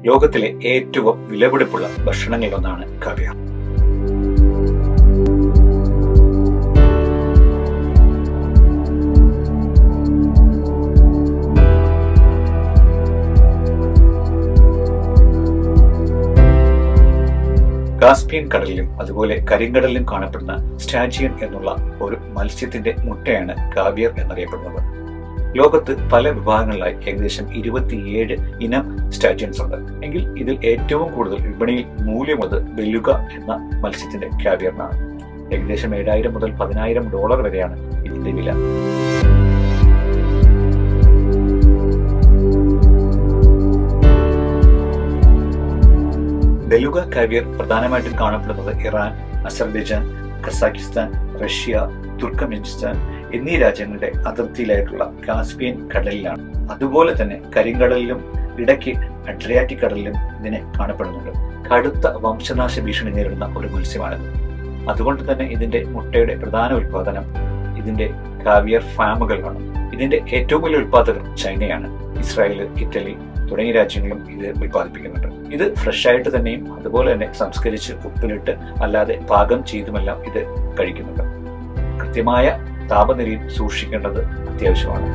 ലോകത്തിലെ ഏറ്റവും വിലപിടിപ്പുള്ള ഭക്ഷണങ്ങളിലൊന്നാണ് കാവിയാർ കാസ്പിയൻ കടലിലും അതുപോലെ കരിങ്കടലിലും കാണപ്പെടുന്ന സ്റ്റാജിയൻ എന്നുള്ള ഒരു മത്സ്യത്തിന്റെ മുട്ടയാണ് കാവിയർ എന്നറിയപ്പെടുന്നത് ലോകത്ത് പല വിഭാഗങ്ങളിലായി ഏകദേശം ഇരുപത്തിയേഴ് ഇനം സ്റ്റാജിയൻസ് ഉണ്ട് എങ്കിൽ ഇതിൽ ഏറ്റവും കൂടുതൽ വിപണിയിൽ മൂല്യമുള്ളത് ബെലുക എന്ന മത്സ്യത്തിന്റെ കാവിയറിനാണ് ഏകദേശം ഏഴായിരം മുതൽ പതിനായിരം ഡോളർ വരെയാണ് ഇതിന്റെ വില ബെലുഗ കാവിയർ പ്രധാനമായിട്ടും കാണപ്പെടുന്നത് Iran Azerbaijan Kazakhstan Russia Turkmenistan എന്നീ രാജ്യങ്ങളുടെ അതിർത്തിയിലായിട്ടുള്ള കാസ്പിയൻ കടലിലാണ് അതുപോലെ തന്നെ കരിങ്കടലിലും ഇടയ്ക്ക് അഡ്രിയാറ്റിക് കടലിലും ഇതിനെ കാണപ്പെടുന്നുണ്ട് കടുത്ത വംശനാശ ഭീഷണി നേരിടുന്ന ഒരു മത്സ്യമാണിത് അതുകൊണ്ട് തന്നെ ഇതിന്റെ മുട്ടയുടെ പ്രധാന ഉൽപാദനം ഇതിന്റെ കാവിയർ ഫാമുകളാണ് ഇതിന്റെ ഏറ്റവും വലിയ ഉൽപാദകർ ചൈനയാണ് ഇസ്രായേൽ ഇറ്റലി തുടങ്ങിയ രാജ്യങ്ങളും ഇത് ഉൽപ്പാദിപ്പിക്കുന്നുണ്ട് ഇത് ഫ്രഷ് ആയിട്ട് തന്നെയും അതുപോലെ തന്നെ സംസ്കരിച്ച് ഉപ്പിലിട്ട് അല്ലാതെ പാകം ചെയ്തുമെല്ലാം ഇത് കഴിക്കുന്നുണ്ട് കൃത്യമായ താപനിലയിൽ സൂക്ഷിക്കേണ്ടത് അത്യാവശ്യമാണ്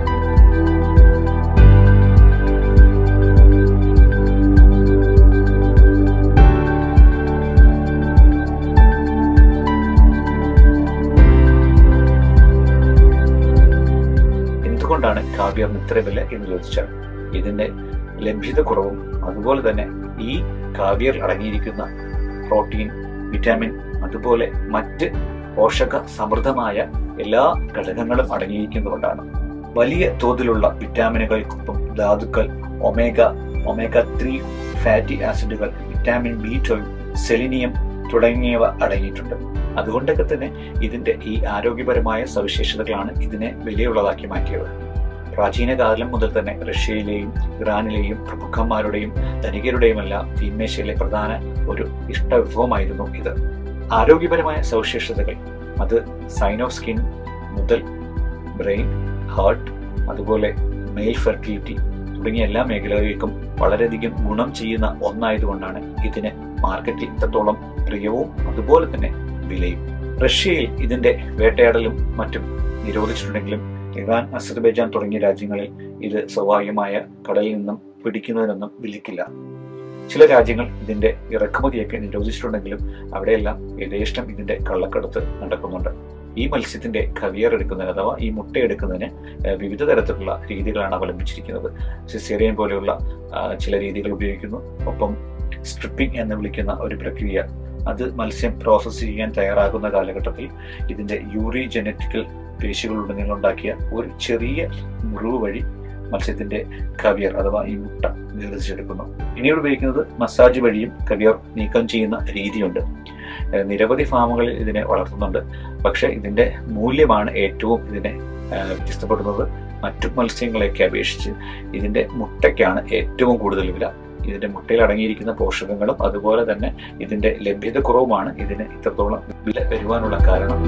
എന്തുകൊണ്ടാണ് കാവ്യറിന് ഇത്ര വില എന്ന് ചോദിച്ചാൽ ഇതിന്റെ ലഭ്യത കുറവും അതുപോലെ തന്നെ ഈ കാവ്യറിൽ അടങ്ങിയിരിക്കുന്ന പ്രോട്ടീൻ വിറ്റാമിൻ അതുപോലെ മറ്റ് പോഷക സമൃദ്ധമായ എല്ലാ ഘടകങ്ങളും അടങ്ങിയിരിക്കുന്നതുകൊണ്ടാണ് വലിയ തോതിലുള്ള വിറ്റാമിനുകൾക്കൊപ്പം ധാതുക്കൾ ഒമേഗ ഒമേഗ ത്രീ ഫാറ്റി ആസിഡുകൾ വിറ്റാമിൻ ബി ട്വൽവ് സെലിനിയം തുടങ്ങിയവ അടങ്ങിയിട്ടുണ്ട് അതുകൊണ്ടൊക്കെ തന്നെ ഇതിന്റെ ഈ ആരോഗ്യപരമായ സവിശേഷതകളാണ് ഇതിനെ വിലയുള്ളതാക്കി മാറ്റിയത് പ്രാചീന കാലം മുതൽ തന്നെ റഷ്യയിലെയും ഇറാനിലെയും പ്രമുഖന്മാരുടെയും ധനികരുടെയുമെല്ലാം തീന്മേശയിലെ പ്രധാന ഒരു ഇഷ്ടവിഭവമായിരുന്നു ഇത് ആരോഗ്യപരമായ സവിശേഷതകൾ അത് സൈനോ സ്കിൻ മുതൽ ബ്രെയിൻ ഹാർട്ട് അതുപോലെ മെയിൽ ഫെർട്ടിലിറ്റി തുടങ്ങിയ എല്ലാ മേഖലകൾക്കും വളരെയധികം ഗുണം ചെയ്യുന്ന ഒന്നായതുകൊണ്ടാണ് ഇതിന് മാർക്കറ്റിൽ ഇത്രത്തോളം പ്രിയവും അതുപോലെ തന്നെ വിലയും റഷ്യയിൽ ഇതിന്റെ വേട്ടയാടലും മറ്റും നിരോധിച്ചിട്ടുണ്ടെങ്കിലും ഇറാൻ അസർബൈജാൻ തുടങ്ങിയ രാജ്യങ്ങളിൽ ഇത് സ്വാഭാവികമായ കടലിൽ നിന്നും പിടിക്കുന്നതിനൊന്നും വിലക്കില്ല ചില രാജ്യങ്ങൾ ഇതിന്റെ ഇറക്കുമതിയൊക്കെ നിരോധിച്ചിട്ടുണ്ടെങ്കിലും അവിടെയെല്ലാം യഥേഷ്ടം ഇതിന്റെ കള്ളക്കടത്ത് നടക്കുന്നുണ്ട് ഈ മത്സ്യത്തിന്റെ കവിയർ എടുക്കുന്നതിന് അഥവാ ഈ മുട്ട എടുക്കുന്നതിന് വിവിധ തരത്തിലുള്ള രീതികളാണ് അവലംബിച്ചിരിക്കുന്നത് സിസേറിയൻ പോലെയുള്ള ചില രീതികൾ ഉപയോഗിക്കുന്നു ഒപ്പം സ്ട്രിപ്പിംഗ് എന്ന് വിളിക്കുന്ന ഒരു പ്രക്രിയ അത് മത്സ്യം പ്രോസസ്സ് ചെയ്യാൻ തയ്യാറാകുന്ന കാലഘട്ടത്തിൽ ഇതിന്റെ യൂറി ജനറ്റിക്കൽ പേശികളുടനീളം ഉണ്ടാക്കിയ ഒരു ചെറിയ മുറിവ് വഴി മത്സ്യത്തിന്റെ കവിയർ അഥവാ ഈ മുട്ട വേർതിരിച്ചെടുക്കുന്നു പിന്നീട് ഉപയോഗിക്കുന്നത് മസാജ് വഴിയും കവിയർ നീക്കം ചെയ്യുന്ന രീതിയുണ്ട് നിരവധി ഫാമുകളിൽ ഇതിനെ വളർത്തുന്നുണ്ട് പക്ഷെ ഇതിന്റെ മൂല്യമാണ് ഏറ്റവും ഇതിനെ വ്യത്യസ്തപ്പെടുന്നത് മറ്റു മത്സ്യങ്ങളെയൊക്കെ അപേക്ഷിച്ച് ഇതിന്റെ മുട്ടയ്ക്കാണ് ഏറ്റവും കൂടുതൽ വില ഇതിന്റെ മുട്ടയിൽ അടങ്ങിയിരിക്കുന്ന പോഷകങ്ങളും അതുപോലെ തന്നെ ഇതിന്റെ ലഭ്യത കുറവുമാണ് ഇതിന് ഇത്രത്തോളം വില വരുവാനുള്ള കാരണം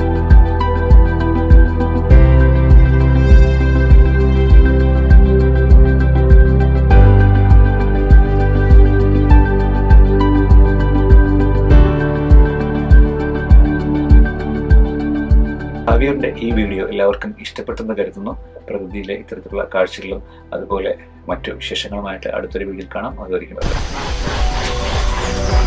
കാവ്യറിന്റെ ഈ വീഡിയോ എല്ലാവർക്കും ഇഷ്ടപ്പെട്ടെന്ന് കരുതുന്നു പ്രകൃതിയിലെ ഇത്തരത്തിലുള്ള കാഴ്ചകളും അതുപോലെ മറ്റു വിശേഷങ്ങളുമായിട്ട് അടുത്തൊരു വീഡിയോയിൽ കാണാം അതുവരെയും